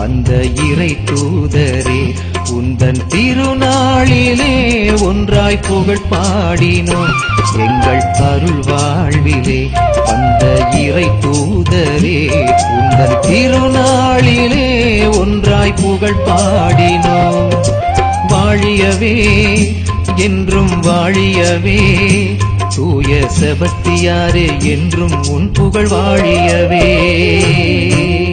வந்த இறை தூதரே உந்தன் திருநாளிலே ஒன்றாய் புகழ் பாடினோம் எங்கள் அருள் வாழ்விலே வந்த இறை தூதரே உந்தன் திருநாளிலே ஒன்றாய் புகழ் பாடினோம் வாழியவே என்றும் வாழியவே தூய செபத்தியாரே என்றும் உன் புகழ் வாழியவே